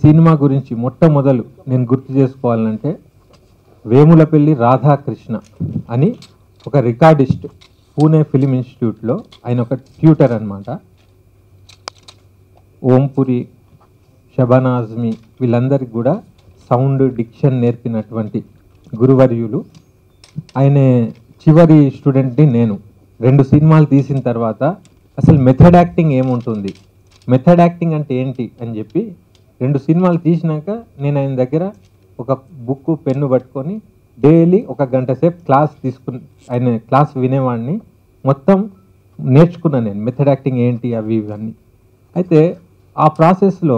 cinema గురించి మొట్టమొదలు నేను గుర్తు చేసుకోవాలంటే వేములపల్లి రాధాకృష్ణ అని ఒక రికార్డిస్ట్ పూణే ఫిలిం ఇన్స్టిట్యూట్లో ఆయన ఒక ట్యూటర్ అనమాట ఓంపురి షబనాజ్మి వీళ్ళందరికీ కూడా సౌండ్ డిక్షన్ నేర్పినటువంటి గురువర్యులు ఆయన చివరి స్టూడెంట్ని నేను రెండు సినిమాలు తీసిన తర్వాత అసలు మెథడ్ యాక్టింగ్ ఏముంటుంది మెథడ్ యాక్టింగ్ అంటే ఏంటి అని చెప్పి రెండు సినిమాలు తీసినాక నేను ఆయన దగ్గర ఒక బుక్ పెన్ను పట్టుకొని డైలీ ఒక గంట సేపు క్లాస్ తీసుకుని ఆయన క్లాస్ వినేవాడిని మొత్తం నేర్చుకున్నాను నేను మెథడ్ యాక్టింగ్ ఏంటి అవి ఇవన్నీ అయితే ఆ ప్రాసెస్లో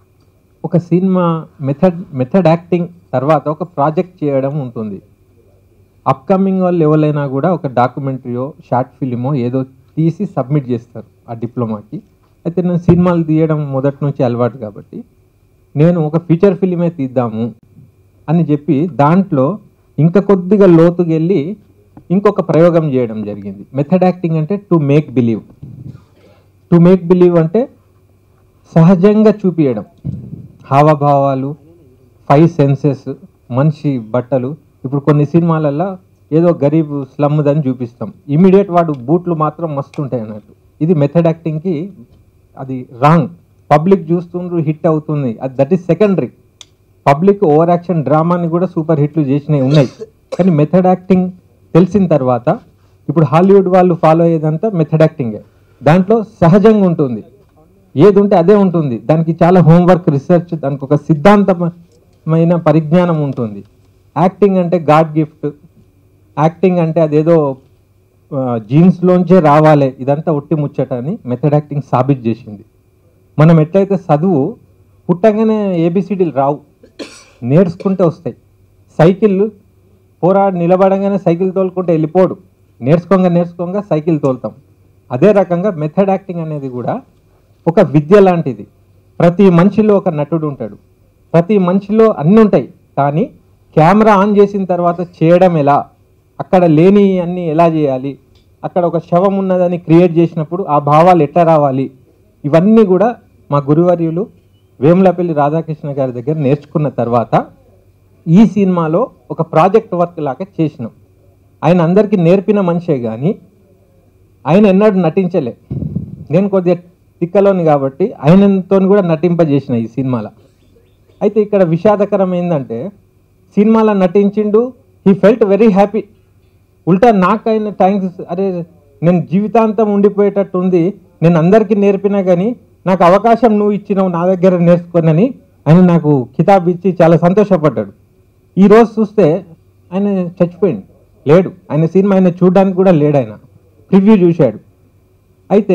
ఒక సినిమా మెథడ్ మెథడ్ యాక్టింగ్ తర్వాత ఒక ప్రాజెక్ట్ చేయడం ఉంటుంది అప్కమింగ్ వాళ్ళు ఎవరైనా కూడా ఒక డాక్యుమెంటరీయో షార్ట్ ఫిలిమో ఏదో తీసి సబ్మిట్ చేస్తారు ఆ డిప్లొమాకి అయితే నేను సినిమాలు తీయడం మొదటి నుంచి అలవాటు కాబట్టి నేను ఒక ఫీచర్ ఫిలిమే తీద్దాము అని చెప్పి దాంట్లో ఇంకా కొద్దిగా లోతుకి వెళ్ళి ఇంకొక ప్రయోగం చేయడం జరిగింది మెథడ్ యాక్టింగ్ అంటే to make believe to make believe అంటే సహజంగా చూపించడం హావభావాలు ఫైవ్ సెన్సెస్ మనిషి బట్టలు ఇప్పుడు కొన్ని సినిమాలలో ఏదో గరీబ్ స్లమ్దని చూపిస్తాం ఇమీడియట్ వాడు బూట్లు మాత్రం మస్తు ఉంటాయి అన్నట్టు ఇది మెథడ్ యాక్టింగ్కి అది రాంగ్ పబ్లిక్ చూస్తుండ్రు హిట్ అవుతుంది అది that is secondary public over action డ్రామాని కూడా సూపర్ హిట్లు చేసినవి ఉన్నాయి కానీ మెథడ్ యాక్టింగ్ తెలిసిన తర్వాత ఇప్పుడు హాలీవుడ్ వాళ్ళు ఫాలో అయ్యేదంతా మెథడ్ యాక్టింగే దాంట్లో సహజంగా ఉంటుంది ఏది ఉంటే అదే ఉంటుంది దానికి చాలా హోంవర్క్ రీసెర్చ్ దానికి ఒక సిద్ధాంతమైన పరిజ్ఞానం ఉంటుంది యాక్టింగ్ అంటే గాడ్ గిఫ్ట్ యాక్టింగ్ అంటే అదేదో జీన్స్లోంచే రావాలి ఇదంతా ఒట్టి ముచ్చట అని మెథడ్ యాక్టింగ్ సాబిత్ చేసింది మనం ఎట్లయితే చదువు పుట్టగానే ఏబిసిడీలు రావు నేర్చుకుంటే వస్తాయి సైకిల్ పోరాడు నిలబడంగానే సైకిల్ తోలుకుంటే వెళ్ళిపోడు నేర్చుకోగా నేర్చుకోగా సైకిల్ తోలుతాం అదే రకంగా మెథడ్ యాక్టింగ్ అనేది కూడా ఒక విద్య లాంటిది ప్రతి మనిషిలో ఒక నటుడు ఉంటాడు ప్రతి మనిషిలో అన్నీ ఉంటాయి కానీ కెమెరా ఆన్ చేసిన తర్వాత చేయడం ఎలా అక్కడ లేని అన్ని ఎలా చేయాలి అక్కడ ఒక శవం ఉన్నదని క్రియేట్ చేసినప్పుడు ఆ భావాలు ఎట్లా రావాలి ఇవన్నీ కూడా మా గురువర్యులు వేములపల్లి రాధాకృష్ణ గారి దగ్గర నేర్చుకున్న తర్వాత ఈ సినిమాలో ఒక ప్రాజెక్ట్ వర్క్ లాగా చేసినాం ఆయన అందరికీ నేర్పిన మనిషే కానీ ఆయన ఎన్నడూ నటించలే నేను కొద్దిగా తిక్కలోని కాబట్టి ఆయనతో కూడా నటింపజేసిన ఈ సినిమాలో అయితే ఇక్కడ విషాదకరం ఏంటంటే సినిమాలో నటించిండు హీ ఫెల్ట్ వెరీ హ్యాపీ ఉల్టా నాకు ఆయన థ్యాంక్స్ అరే నేను జీవితాంతం ఉండిపోయేటట్టు ఉంది నేను అందరికీ నేర్పినా కానీ నాకు అవకాశం నువ్వు ఇచ్చినావు నా దగ్గర నేర్చుకోనని ఆయన నాకు కితాబ్ ఇచ్చి చాలా సంతోషపడ్డాడు ఈ రోజు చూస్తే ఆయన చచ్చిపోయింది లేడు ఆయన సినిమా ఆయన చూడడానికి కూడా లేడు ఆయన రివ్యూ చూశాడు అయితే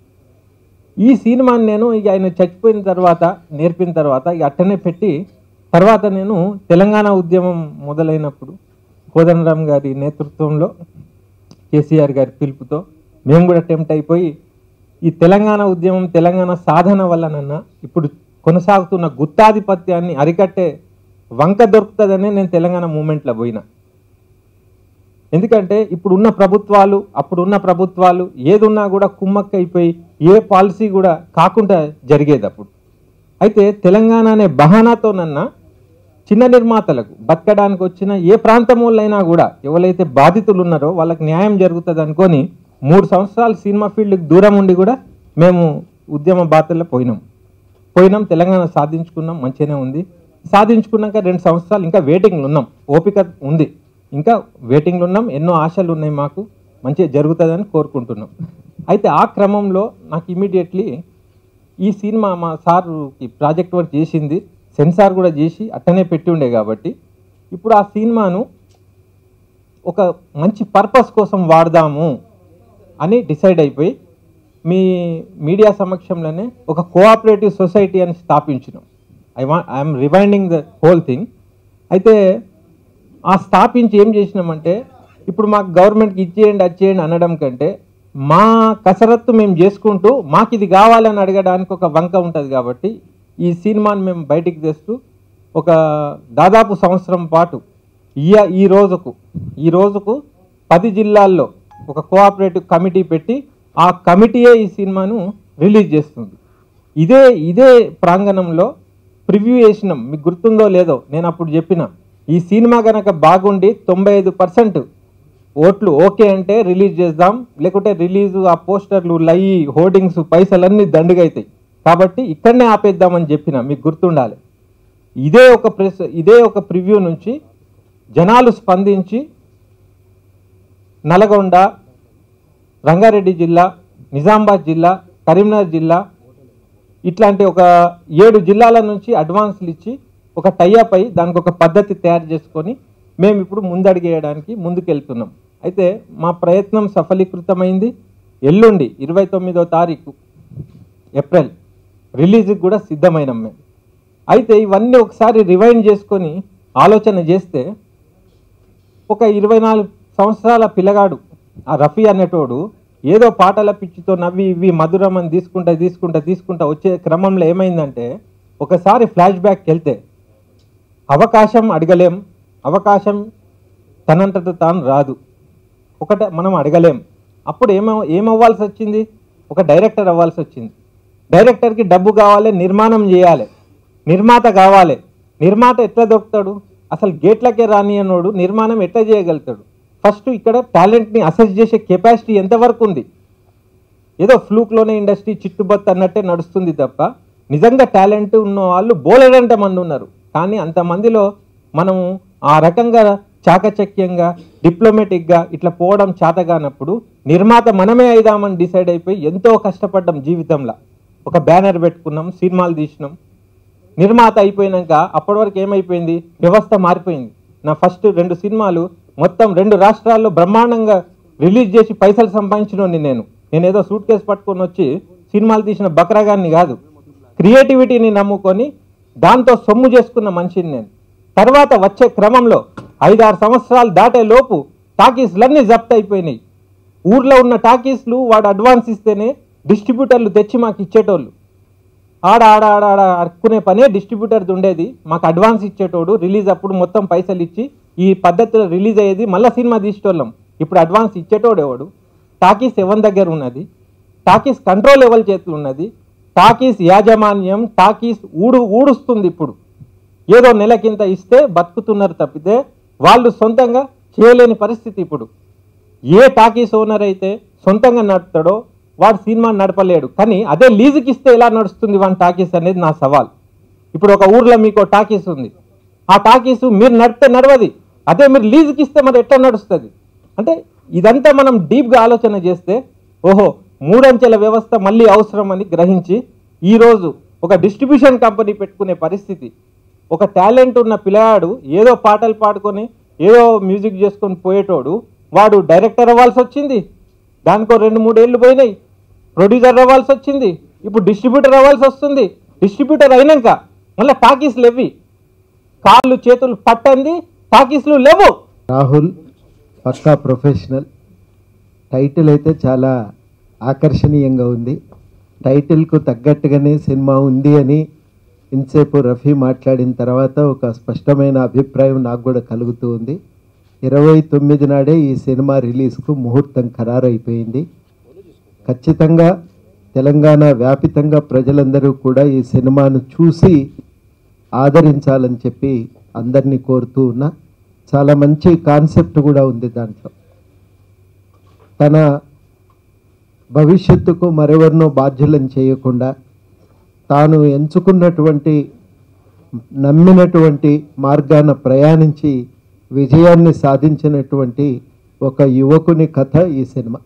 ఈ సినిమాని నేను ఇక ఆయన చచ్చిపోయిన తర్వాత నేర్పిన తర్వాత ఇక అట్టనే పెట్టి తర్వాత నేను తెలంగాణ ఉద్యమం మొదలైనప్పుడు కోదండరామ్ గారి నేతృత్వంలో కేసీఆర్ గారి పిలుపుతో మేము కూడా టెంప్ట్ అయిపోయి ఈ తెలంగాణ ఉద్యమం తెలంగాణ సాధన వల్లనన్నా ఇప్పుడు కొనసాగుతున్న గుత్తాధిపత్యాన్ని అరికట్టే వంక దొరుకుతుందనే నేను తెలంగాణ మూమెంట్లో పోయినా ఎందుకంటే ఇప్పుడున్న ప్రభుత్వాలు అప్పుడున్న ప్రభుత్వాలు ఏదున్నా కూడా కుమ్మక్కైపోయి ఏ పాలసీ కూడా కాకుండా జరిగేది అప్పుడు అయితే తెలంగాణ అనే బహానాతోనన్నా చిన్న నిర్మాతలకు బతకడానికి వచ్చిన ఏ ప్రాంతంలోనైనా కూడా ఎవరైతే బాధితులు ఉన్నారో వాళ్ళకి న్యాయం జరుగుతుంది అనుకొని మూడు సంవత్సరాలు సినిమా ఫీల్డ్కి దూరం ఉండి కూడా మేము ఉద్యమ బాధల్లో పోయినాం పోయినాం తెలంగాణ సాధించుకున్నాం మంచిగానే ఉంది సాధించుకున్నాక రెండు సంవత్సరాలు ఇంకా వెయిటింగ్లు ఉన్నాం ఓపిక ఉంది ఇంకా వెయిటింగ్లు ఉన్నాం ఎన్నో ఆశలు ఉన్నాయి మాకు మంచిగా జరుగుతుందని కోరుకుంటున్నాం అయితే ఆ క్రమంలో నాకు ఇమీడియట్లీ ఈ సినిమా మా సార్కి ప్రాజెక్ట్ వర్క్ చేసింది సెన్సార్ కూడా చేసి అట్టనే పెట్టి ఉండే కాబట్టి ఇప్పుడు ఆ సినిమాను ఒక మంచి పర్పస్ కోసం వాడదాము అని డిసైడ్ అయిపోయి మీ మీడియా సమక్షంలోనే ఒక కోఆపరేటివ్ సొసైటీ అని స్థాపించినాం ఐ వా I'm reminding the whole thing అయితే ఆ స్థాపించి ఏం చేసినామంటే ఇప్పుడు మాకు గవర్నమెంట్కి ఇచ్చేయండి అది చేయండి అనడం కంటే మా కసరత్తు మేము చేసుకుంటూ మాకు ఇది కావాలని అడగడానికి ఒక వంక ఉంటుంది కాబట్టి ఈ సినిమాని మేము బయటికి తెస్తూ ఒక దాదాపు సంవత్సరం పాటు ఈ ఈ రోజుకు ఈ రోజుకు పది జిల్లాల్లో ఒక కోఆపరేటివ్ కమిటీ పెట్టి ఆ కమిటీయే ఈ సినిమాను రిలీజ్ చేస్తుంది ఇదే ఇదే ప్రాంగణంలో ప్రివ్యూ వేసినాం మీకు గుర్తుందో లేదో నేను అప్పుడు చెప్పిన ఈ సినిమా గనక బాగుండి తొంభై ఐదు పర్సెంట్ ఓట్లు ఓకే అంటే రిలీజ్ చేద్దాం లేకుంటే రిలీజ్ ఆ పోస్టర్లు లై హోర్డింగ్స్ పైసలన్నీ దండుగా అవుతాయి కాబట్టి ఇక్కడనే ఆపేద్దామని చెప్పిన మీకు గుర్తుండాలి ఇదే ఒక ప్రెస్ ఇదే ఒక ప్రివ్యూ నుంచి జనాలు స్పందించి నల్గొండ రంగారెడ్డి జిల్లా నిజామాబాద్ జిల్లా కరీంనగర్ జిల్లా ఇట్లాంటి ఒక ఏడు జిల్లాల నుంచి అడ్వాన్స్లు ఇచ్చి ఒక టైఅప్ అయి దానికి ఒక పద్ధతి తయారు చేసుకొని మేము ఇప్పుడు ముందడిగేయడానికి ముందుకెళ్తున్నాం అయితే మా ప్రయత్నం సఫలీకృతమైంది ఎల్లుండి ఇరవై తొమ్మిదో తారీఖు ఏప్రిల్ రిలీజ్కి కూడా సిద్ధమైనాం మేము అయితే ఇవన్నీ ఒకసారి రివైండ్ చేసుకొని ఆలోచన చేస్తే ఒక ఇరవై నాలుగు సంవత్సరాల పిల్లగాడు ఆ రఫీ అనేటోడు ఏదో పాటల పిచ్చితో నవ్వి ఇవి మధురమని తీసుకుంటా తీసుకుంటా తీసుకుంటా వచ్చే క్రమంలో ఏమైందంటే ఒకసారి ఫ్లాష్ బ్యాక్కి వెళ్తే అవకాశం అడగలేం అవకాశం తనంతట తాను రాదు ఒకటే మనం అడగలేం అప్పుడు ఏమ ఏమవ్వాల్సి వచ్చింది ఒక డైరెక్టర్ అవ్వాల్సి వచ్చింది డైరెక్టర్కి డబ్బు కావాలి నిర్మాణం చేయాలి నిర్మాత కావాలి నిర్మాత ఎట్లా దొరుకుతాడు అసలు గేట్లకే రాని అన్నోడు నిర్మాణం ఎట్లా చేయగలుగుతాడు ఫస్ట్ ఇక్కడ టాలెంట్ని అసెస్ చేసే కెపాసిటీ ఎంతవరకు ఉంది ఏదో ఫ్లూక్లోనే ఇండస్ట్రీ చిట్టుబత్తు అన్నట్టే నడుస్తుంది తప్ప నిజంగా టాలెంట్ ఉన్న వాళ్ళు బోలెడంత మంది ఉన్నారు కానీ అంతమందిలో మనము ఆ రకంగా చాకచక్యంగా డిప్లొమాటిక్గా ఇట్లా పోవడం చేతగానప్పుడు నిర్మాత మనమే అయిదామని డిసైడ్ అయిపోయి ఎంతో కష్టపడ్డాం జీవితంలో ఒక బ్యానర్ పెట్టుకున్నాం సినిమాలు తీసినాం నిర్మాత అయిపోయినాక అప్పటి వరకు ఏమైపోయింది వ్యవస్థ మారిపోయింది నా ఫస్ట్ రెండు సినిమాలు మొత్తం రెండు రాష్ట్రాల్లో బ్రహ్మాండంగా రిలీజ్ చేసి పైసలు సంపాదించినోని నేను నేను ఏదో సూట్ కేసు పట్టుకొని వచ్చి సినిమాలు తీసిన బక్రాగాన్ని కాదు క్రియేటివిటీని నమ్ముకొని దాంతో సొమ్ము చేసుకున్న మనిషిని నేను తర్వాత వచ్చే క్రమంలో ఐదారు సంవత్సరాలు దాటే లోపు టాకీస్లన్నీ జప్త్ అయిపోయినాయి ఊర్లో ఉన్న టాకీస్లు వాడు అడ్వాన్స్ ఇస్తేనే డిస్ట్రిబ్యూటర్లు తెచ్చి మాకు ఇచ్చేటోళ్ళు ఆడ ఆడ ఆడ ఆడ అడుక్కునే పనే డిస్ట్రిబ్యూటర్ది ఉండేది మాకు అడ్వాన్స్ ఇచ్చేటోడు రిలీజ్ అప్పుడు మొత్తం పైసలు ఇచ్చి ఈ పద్ధతిలో రిలీజ్ అయ్యేది మళ్ళీ సినిమా తీసేటోళ్ళం ఇప్పుడు అడ్వాన్స్ ఇచ్చేటోడు ఎవడు టాకీస్ ఎవరి దగ్గర ఉన్నది టాకీస్ కంట్రోల్ ఎవరి చేతులు ఉన్నది టాకీస్ యాజమాన్యం టాకీస్ ఊడు ఊడుస్తుంది ఇప్పుడు ఏదో నెలకింత ఇస్తే బతుకుతున్నారు తప్పితే వాళ్ళు సొంతంగా చేయలేని పరిస్థితి ఇప్పుడు ఏ టాకీస్ ఓనర్ అయితే సొంతంగా నడుపుతాడో వాడు సినిమా నడపలేడు కానీ అదే లీజుకి ఇస్తే ఎలా నడుస్తుంది వాడి టాకీస్ అనేది నా సవాల్ ఇప్పుడు ఒక ఊర్లో మీకు ఒక టాకీస్ ఉంది ఆ టాకీస్ మీరు నడిపితే నడవది అదే మీరు లీజుకి ఇస్తే మరి ఎట్లా నడుస్తుంది అంటే ఇదంతా మనం డీప్గా ఆలోచన చేస్తే ఓహో మూడంచెల వ్యవస్థ మళ్ళీ అవసరం అని గ్రహించి ఈరోజు ఒక డిస్ట్రిబ్యూషన్ కంపెనీ పెట్టుకునే పరిస్థితి ఒక టాలెంట్ ఉన్న పిల్లగాడు ఏదో పాటలు పాడుకొని ఏదో మ్యూజిక్ చేసుకొని పోయేటోడు వాడు డైరెక్టర్ అవ్వాల్సి వచ్చింది దానికో రెండు మూడేళ్ళు పోయినాయి ప్రొడ్యూసర్ అవ్వాల్సి వచ్చింది ఇప్పుడు డిస్ట్రిబ్యూటర్ అవ్వాల్సి వస్తుంది డిస్ట్రిబ్యూటర్ అయినాక మళ్ళీ టాకీస్ లేవి కాళ్ళు చేతులు పట్టంది టాకీస్లు లేవు రాహుల్ పక్కా ప్రొఫెషనల్ టైటిల్ అయితే చాలా ఆకర్షణీయంగా ఉంది టైటిల్కు తగ్గట్టుగానే సినిమా ఉంది అని ఇంతసేపు రఫీ మాట్లాడిన తర్వాత ఒక స్పష్టమైన అభిప్రాయం నాకు కూడా కలుగుతూ ఉంది ఇరవై తొమ్మిది నాడే ఈ సినిమా రిలీజ్కు ముహూర్తం ఖరారైపోయింది ఖచ్చితంగా తెలంగాణ వ్యాపితంగా ప్రజలందరూ కూడా ఈ సినిమాను చూసి ఆదరించాలని చెప్పి అందరినీ కోరుతూ ఉన్నా చాలా మంచి కాన్సెప్ట్ కూడా ఉంది దాంట్లో తన భవిష్యత్తుకు మరెవరినో బాధ్యులను చేయకుండా తాను ఎంచుకున్నటువంటి నమ్మినటువంటి మార్గాన ప్రయాణించి విజయాన్ని సాధించినటువంటి ఒక యువకుని కథ ఈ సినిమా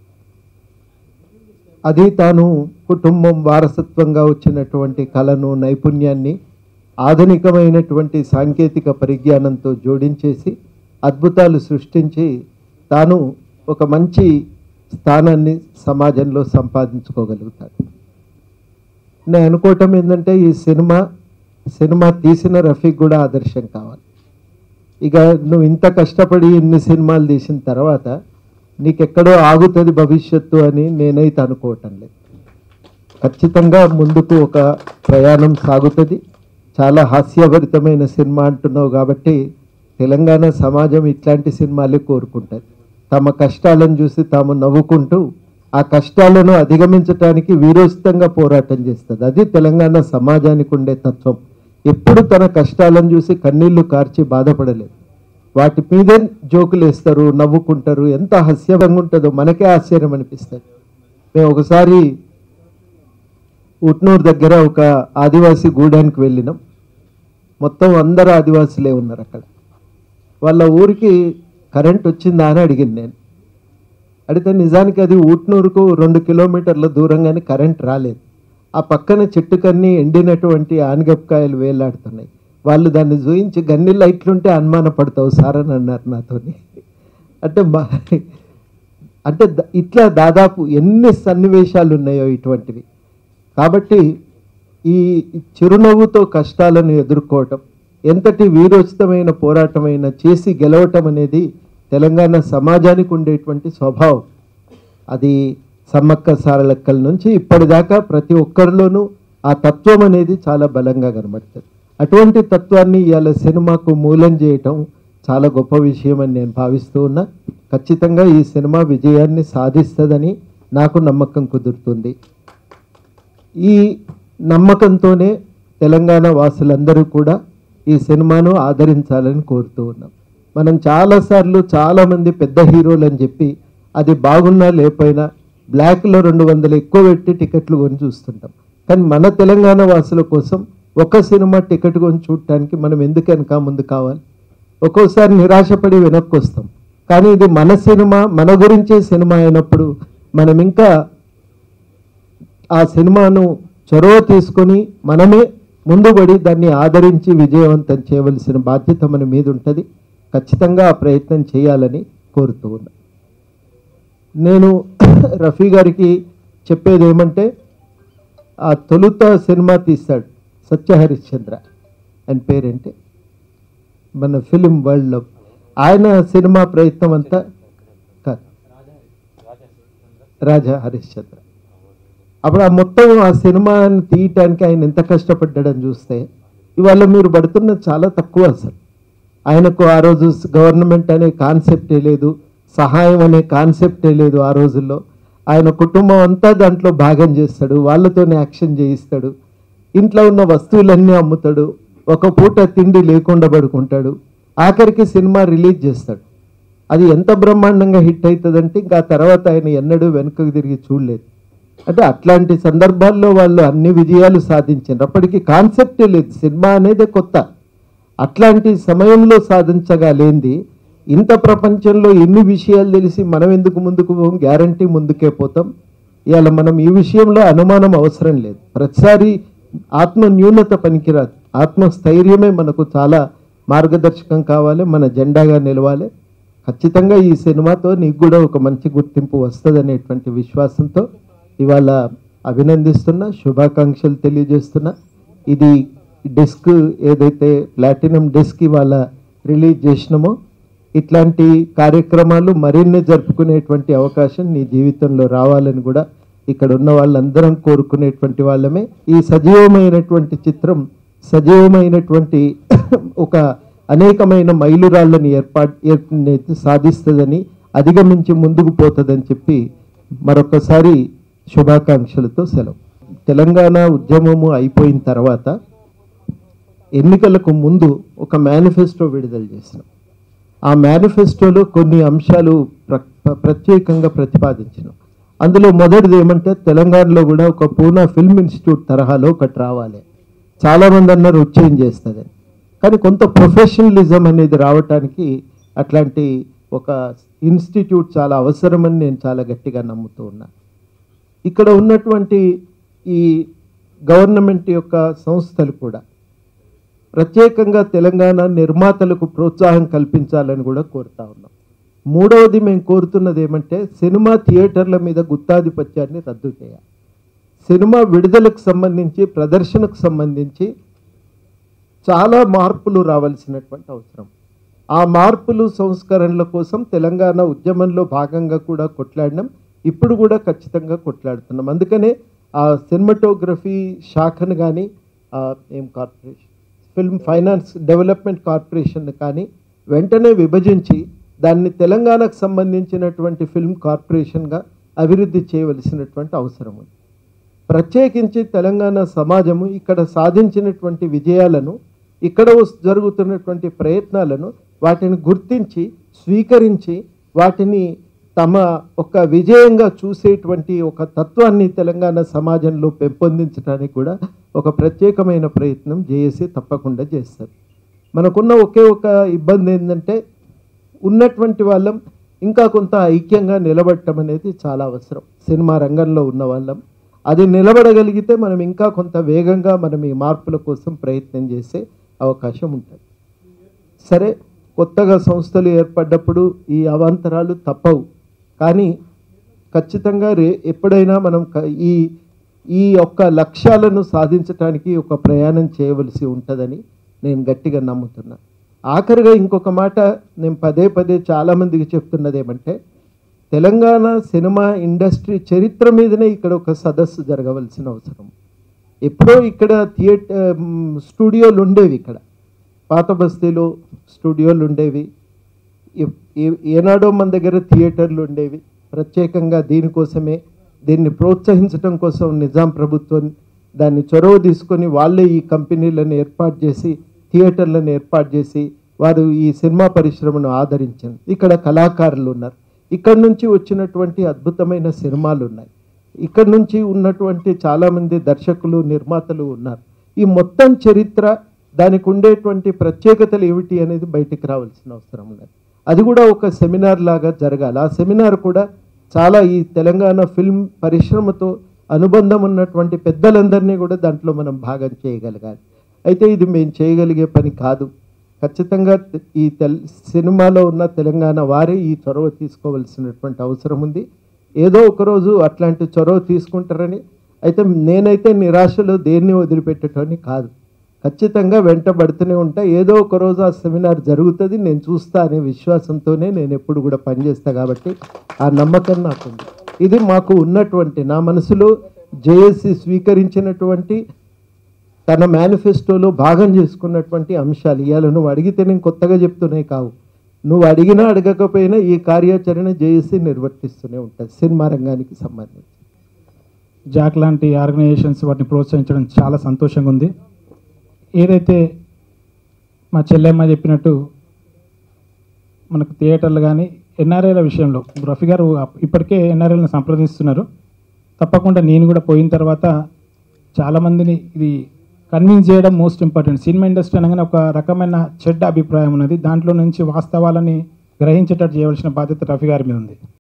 అది తాను కుటుంబం వారసత్వంగా వచ్చినటువంటి కళను నైపుణ్యాన్ని ఆధునికమైనటువంటి సాంకేతిక పరిజ్ఞానంతో జోడించేసి అద్భుతాలు సృష్టించి తాను ఒక మంచి స్థానాన్ని సమాజంలో సంపాదించుకోగలుగుతాడు నేను అనుకోవటం ఏంటంటే ఈ సినిమా సినిమా తీసిన రఫీక్ కూడా ఆదర్శం కావాలి ఇక నువ్వు ఇంత కష్టపడి ఇన్ని సినిమాలు తీసిన తర్వాత నీకెక్కడో ఆగుతుంది భవిష్యత్తు అని నేనైతే అనుకోవటం లేదు ఖచ్చితంగా ముందుకు ఒక ప్రయాణం సాగుతుంది చాలా హాస్యభరితమైన సినిమా అంటున్నావు కాబట్టి తెలంగాణ సమాజం ఇట్లాంటి సినిమాలే కోరుకుంటుంది తమ కష్టాలను చూసి తాము నవ్వుకుంటూ ఆ కష్టాలను అధిగమించడానికి వీరోచితంగా పోరాటం చేస్తుంది అది తెలంగాణ సమాజానికి ఉండే తత్వం ఎప్పుడు తన కష్టాలను చూసి కన్నీళ్లు కార్చి బాధపడలేదు వాటి మీదే జోకులు వేస్తారు నవ్వుకుంటారు ఎంత హాస్యంగా ఉంటుందో మనకే ఆశ్చర్యం అనిపిస్తుంది మేము ఒకసారి ఉట్నూరు దగ్గర ఒక ఆదివాసీ గూడానికి వెళ్ళినాం మొత్తం అందరు ఆదివాసులే ఉన్నారు అక్కడ వాళ్ళ ఊరికి కరెంట్ వచ్చిందా అని అడిగింది నేను అడిగితే నిజానికి అది ఊట్నూరుకు రెండు కిలోమీటర్ల దూరంగానే కరెంట్ రాలేదు ఆ పక్కన చెట్టుకన్నీ ఎండినటువంటి ఆనగపకాయలు వేలాడుతున్నాయి వాళ్ళు దాన్ని చూయించి గన్ని లైట్లుంటే అనుమాన పడతావు సార్ అని అన్నారు నాతోని అంటే మా అంటే ద- ఇట్లా దాదాపు ఎన్ని సన్నివేశాలు ఉన్నాయో ఇటువంటివి కాబట్టి ఈ చిరునవ్వుతో కష్టాలను ఎదుర్కోవటం ఎంతటి వీరోచితమైన పోరాటమైన చేసి గెలవటం అనేది తెలంగాణ సమాజానికి ఉండేటువంటి స్వభావం అది సమ్మక్క సారలక్కల నుంచి ఇప్పటిదాకా ప్రతి ఒక్కరిలోనూ ఆ తత్వం అనేది చాలా బలంగా కనబడుతుంది అటువంటి తత్వాన్ని ఇవాళ సినిమాకు మూలం చేయటం చాలా గొప్ప విషయం అని నేను భావిస్తూ ఉన్నా ఖచ్చితంగా ఈ సినిమా విజయాన్ని సాధిస్తుందని నాకు నమ్మకం కుదురుతుంది ఈ నమ్మకంతోనే తెలంగాణ వాసులందరూ కూడా ఈ సినిమాను ఆదరించాలని కోరుతూ ఉన్నాం మనం చాలాసార్లు చాలామంది పెద్ద హీరోలు అని చెప్పి అది బాగున్నా లేకపోయినా బ్లాక్లో రెండు వందలు ఎక్కువ పెట్టి టికెట్లు కొని చూస్తుంటాం కానీ మన తెలంగాణ వాసుల కోసం ఒక సినిమా టికెట్ కొని చూడటానికి మనం ఎందుకు వెనక ముందు కావాలి ఒక్కోసారి నిరాశపడి వెనక్కి వస్తాం కానీ ఇది మన సినిమా మన గురించే సినిమా అయినప్పుడు మనం ఇంకా ఆ సినిమాను చొరవ తీసుకొని మనమే ముందుబడి దాన్ని ఆదరించి విజయవంతం చేయవలసిన బాధ్యత మన మీద ఉంటుంది ఖచ్చితంగా ఆ ప్రయత్నం చేయాలని కోరుతూ ఉన్నా నేను రఫీ గారికి చెప్పేది ఏమంటే ఆ తొలుత సినిమా తీస్తాడు సత్య హరిశ్చంద్ర ఆయన పేరేంటి మన ఫిలిం వరల్డ్లో ఆయన సినిమా ప్రయత్నం అంతా కాదు రాజా హరిశ్చంద్ర అప్పుడు ఆ మొత్తం ఆ సినిమాని తీయటానికి ఆయన ఎంత కష్టపడ్డాడని చూస్తే ఇవాళ మీరు పడుతున్న చాలా తక్కువ అసలు ఆయనకు ఆ రోజు గవర్నమెంట్ అనే కాన్సెప్టే లేదు సహాయం అనే కాన్సెప్టే లేదు ఆ రోజుల్లో ఆయన కుటుంబం అంతా దాంట్లో భాగం చేస్తాడు వాళ్ళతోనే యాక్షన్ చేయిస్తాడు ఇంట్లో ఉన్న వస్తువులన్నీ అమ్ముతాడు ఒక పూట తిండి లేకుండా పడుకుంటాడు ఆఖరికి సినిమా రిలీజ్ చేస్తాడు అది ఎంత బ్రహ్మాండంగా హిట్ అవుతుందంటే ఇంకా ఆ తర్వాత ఆయన ఎన్నడూ వెనుకకు తిరిగి చూడలేదు అంటే అట్లాంటి సందర్భాల్లో వాళ్ళు అన్ని విజయాలు సాధించారు అప్పటికి కాన్సెప్టే లేదు సినిమా అనేదే కొత్త అట్లాంటి సమయంలో సాధించగలేంది ఇంత ప్రపంచంలో ఎన్ని విషయాలు తెలిసి మనం ఎందుకు ముందుకు పోం గ్యారంటీ ముందుకే పోతాం ఇవాళ మనం ఈ విషయంలో అనుమానం అవసరం లేదు ప్రతిసారి ఆత్మ న్యూనత పనికిరాదు ఆత్మస్థైర్యమే మనకు చాలా మార్గదర్శకం కావాలి మన జెండాగా నిలవాలి ఖచ్చితంగా ఈ సినిమాతో నీకు కూడా ఒక మంచి గుర్తింపు వస్తుందనేటువంటి విశ్వాసంతో ఇవాళ అభినందిస్తున్నా శుభాకాంక్షలు తెలియజేస్తున్నా ఇది డిస్క్ ఏదైతే ప్లాటినం డిస్క్ ఇవాళ రిలీజ్ చేసినామో ఇట్లాంటి కార్యక్రమాలు మరిన్ని జరుపుకునేటువంటి అవకాశం నీ జీవితంలో రావాలని కూడా ఇక్కడ ఉన్న వాళ్ళందరం కోరుకునేటువంటి వాళ్ళమే ఈ సజీవమైనటువంటి చిత్రం సజీవమైనటువంటి ఒక అనేకమైన మైలురాళ్ళని ఏర్పాటు ఏర్ప- సాధిస్తుందని అధిగమించి ముందుకు పోతుందని చెప్పి మరొకసారి శుభాకాంక్షలతో సెలవు తెలంగాణ ఉద్యమము అయిపోయిన తర్వాత ఎన్నికలకు ముందు ఒక మేనిఫెస్టో విడుదల చేసినాం ఆ మేనిఫెస్టోలో కొన్ని అంశాలు ప్ర ప్రత్యేకంగా ప్రతిపాదించినాం అందులో మొదటిది ఏమంటే తెలంగాణలో కూడా ఒక పూనా ఫిల్మ్ ఇన్స్టిట్యూట్ తరహాలో ఒకటి రావాలి చాలామంది అన్నారు చేంజ్ చేస్తుంది కానీ కొంత ప్రొఫెషనలిజం అనేది రావటానికి అట్లాంటి ఒక ఇన్స్టిట్యూట్ చాలా అవసరమని నేను చాలా గట్టిగా నమ్ముతూ ఉన్నా ఇక్కడ ఉన్నటువంటి ఈ గవర్నమెంట్ యొక్క సంస్థలు కూడా ప్రత్యేకంగా తెలంగాణ నిర్మాతలకు ప్రోత్సాహం కల్పించాలని కూడా కోరుతా ఉన్నాం మూడవది మేము కోరుతున్నది ఏమంటే సినిమా థియేటర్ల మీద గుత్తాధిపత్యాన్ని రద్దు చేయాలి సినిమా విడుదలకు సంబంధించి ప్రదర్శనకు సంబంధించి చాలా మార్పులు రావాల్సినటువంటి అవసరం ఆ మార్పులు సంస్కరణల కోసం తెలంగాణ ఉద్యమంలో భాగంగా కూడా కొట్లాడినాం ఇప్పుడు కూడా ఖచ్చితంగా కొట్లాడుతున్నాం అందుకనే ఆ సినిమాటోగ్రఫీ శాఖను కానీ ఏం corporation film finance development corporation కానీ వెంటనే విభజించి దాన్ని తెలంగాణకు సంబంధించినటువంటి ఫిల్మ్ కార్పొరేషన్గా అభివృద్ధి చేయవలసినటువంటి అవసరం ఉంది ప్రత్యేకించి తెలంగాణ సమాజము ఇక్కడ సాధించినటువంటి విజయాలను ఇక్కడ వస్- జరుగుతున్నటువంటి ప్రయత్నాలను వాటిని గుర్తించి స్వీకరించి వాటిని తమ ఒక విజయంగా చూసేటువంటి ఒక తత్వాన్ని తెలంగాణ సమాజంలో పెంపొందించడానికి కూడా ఒక ప్రత్యేకమైన ప్రయత్నం జేఏసీ తప్పకుండా చేస్తారు మనకున్న ఒకే ఒక ఇబ్బంది ఏంటంటే ఉన్నటువంటి వాళ్ళం ఇంకా కొంత ఐక్యంగా నిలబడటం అనేది చాలా అవసరం సినిమా రంగంలో ఉన్న వాళ్ళం అది నిలబడగలిగితే మనం ఇంకా కొంత వేగంగా మనం ఈ మార్పుల కోసం ప్రయత్నం చేసే అవకాశం ఉంటుంది సరే కొత్తగా సంస్థలు ఏర్పడ్డప్పుడు ఈ అవాంతరాలు తప్పవు కానీ ఖచ్చితంగా రే ఎప్పుడైనా మనం క- ఈ ఈ యొక్క లక్ష్యాలను సాధించడానికి ఒక ప్రయాణం చేయవలసి ఉంటుందని నేను గట్టిగా నమ్ముతున్నా ఆఖరిగా ఇంకొక మాట నేను పదే పదే చాలామందికి చెప్తున్నది ఏమంటే తెలంగాణ సినిమా ఇండస్ట్రీ చరిత్ర మీదనే ఇక్కడ ఒక సదస్సు జరగవలసిన అవసరం ఎప్పుడో ఇక్కడ థియేటర్ స్టూడియోలు ఉండేవి ఇక్కడ పాత బస్తీలో స్టూడియోలు ఉండేవి ఏ- ఏ- ఏనాడో మన దగ్గర థియేటర్లు ఉండేవి ప్రత్యేకంగా దీనికోసమే దీన్ని ప్రోత్సహించడం కోసం నిజాం ప్రభుత్వం దాన్ని చొరవ తీసుకొని వాళ్ళే ఈ కంపెనీలను ఏర్పాటు చేసి థియేటర్లను ఏర్పాటు చేసి వారు ఈ సినిమా పరిశ్రమను ఆదరించారు ఇక్కడ కళాకారులు ఉన్నారు ఇక్కడ నుంచి వచ్చినటువంటి అద్భుతమైన సినిమాలు ఉన్నాయి ఇక్కడ నుంచి ఉన్నటువంటి చాలామంది దర్శకులు నిర్మాతలు ఉన్నారు ఈ మొత్తం చరిత్ర దానికి ఉండేటువంటి ప్రత్యేకతలు ఏమిటి అనేది బయటికి రావాల్సిన అవసరం ఉన్నది అది కూడా ఒక సెమినార్ లాగా జరగాలి ఆ సెమినార్ కూడా చాలా ఈ తెలంగాణ ఫిల్మ్ పరిశ్రమతో అనుబంధం ఉన్నటువంటి పెద్దలందరినీ కూడా దాంట్లో మనం భాగం చేయగలగాలి అయితే ఇది మేము చేయగలిగే పని కాదు ఖచ్చితంగా ఈ తెల్ సినిమాలో ఉన్న తెలంగాణ వారే ఈ చొరవ తీసుకోవాల్సినటువంటి అవసరం ఉంది ఏదో ఒకరోజు అట్లాంటి చొరవ తీసుకుంటారని అయితే నేనైతే నిరాశలో దేన్ని వదిలిపెట్టేటోని కాదు ఖచ్చితంగా వెంటబడుతూనే ఉంటా ఏదో ఒక రోజు ఆ సెమినార్ జరుగుతుంది నేను చూస్తా అనే విశ్వాసంతోనే నేను ఎప్పుడు కూడా పనిచేస్తా కాబట్టి ఆ నమ్మకం నాకుంది ఇది మాకు ఉన్నటువంటి నా మనసులో జేఏసీ స్వీకరించినటువంటి తన మేనిఫెస్టోలో భాగం చేసుకున్నటువంటి అంశాలు ఇవాళ నువ్వు అడిగితే నేను కొత్తగా చెప్తున్నాయి కావు నువ్వు అడిగినా అడగకపోయినా ఈ కార్యాచరణ జేఏసీ నిర్వర్తిస్తూనే ఉంటుంది సినిమా రంగానికి సంబంధించి జాక్ లాంటి ఆర్గనైజేషన్స్ వాటిని ప్రోత్సహించడం చాలా సంతోషంగా ఉంది ఏదైతే మా చెల్లెమ్మ చెప్పినట్టు మనకు థియేటర్లు కానీ ఎన్ఆర్ఐల విషయంలో రఫీ గారు ఇప్పటికే ఎన్ఆర్ఐలను సంప్రదిస్తున్నారు తప్పకుండా నేను కూడా పోయిన తర్వాత చాలామందిని ఇది కన్విన్స్ చేయడం మోస్ట్ ఇంపార్టెంట్ సినిమా ఇండస్ట్రీ అనగానే ఒక రకమైన చెడ్డ అభిప్రాయం ఉన్నది దాంట్లో నుంచి వాస్తవాలని గ్రహించేటట్టు చేయవలసిన బాధ్యత రఫీ గారి మీద ఉంది